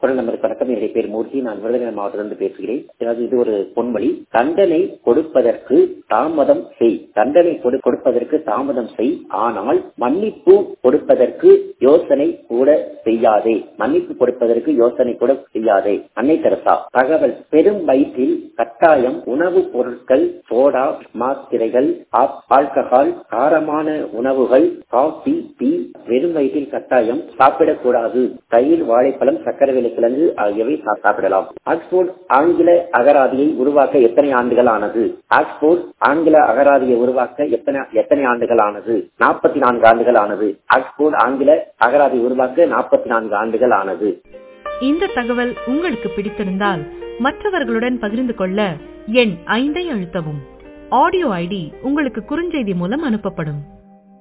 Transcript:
குரல் நம்பருக்கு வணக்கம் என்னுடைய பேர் மூர்த்தி நான் விருதுநகர் மாவட்டத்திலிருந்து பேசுகிறேன் அதாவது இது ஒரு பொன்மொழி தண்டனை கொடுப்பதற்கு தாமதம் செய் தண்டனை கொடு- கொடுப்பதற்கு தாமதம் செய் ஆனால் மன்னிப்பு கொடுப்பதற்கு யோசனை கூட செய்யாதே மன்னிப்பு கொடுப்பதற்கு யோசனை கூட செய்யாதே அன்னை தெரசா தகவல் பெரும் வயிற்றில் கட்டாயம் உணவுப் பொருட்கள் சோடா மாத்திரைகள் ஆப்- ஆல்கஹால் காரமான உணவுகள் காஃபி டீ வெறும் வயிற்றில் கட்டாயம் சாப்பிடக்கூடாது தயிர் வாழைப்பழம் சக்கரவேலை கிழங்கு ஆகியவை சா- சாப்பிடலாம் ஆக்ஸ்போர்ட் ஆங்கில அகராதியை உருவாக்க எத்தனை ஆண்டுகள் ஆனது ஆக்ஸ்போர்ட் ஆங்கில அகராதியை உருவாக்க எத்தனை எத்தனை ஆண்டுகள் ஆனது நாற்பத்தி நான்கு ஆண்டுகள் ஆனது ஆக்ஸ்போர்ட் ஆங்கில அகராதியை உருவாக்க நாற்பத்தி நான்கு ஆண்டுகள் ஆனது இந்த தகவல் உங்களுக்கு பிடித்திருந்தால் மற்றவர்களுடன் பகிர்ந்து கொள்ள எண் ஐந்தை அழுத்தவும் ஆடியோ ஐடி உங்களுக்கு குறுஞ்செய்தி மூலம் அனுப்பப்படும்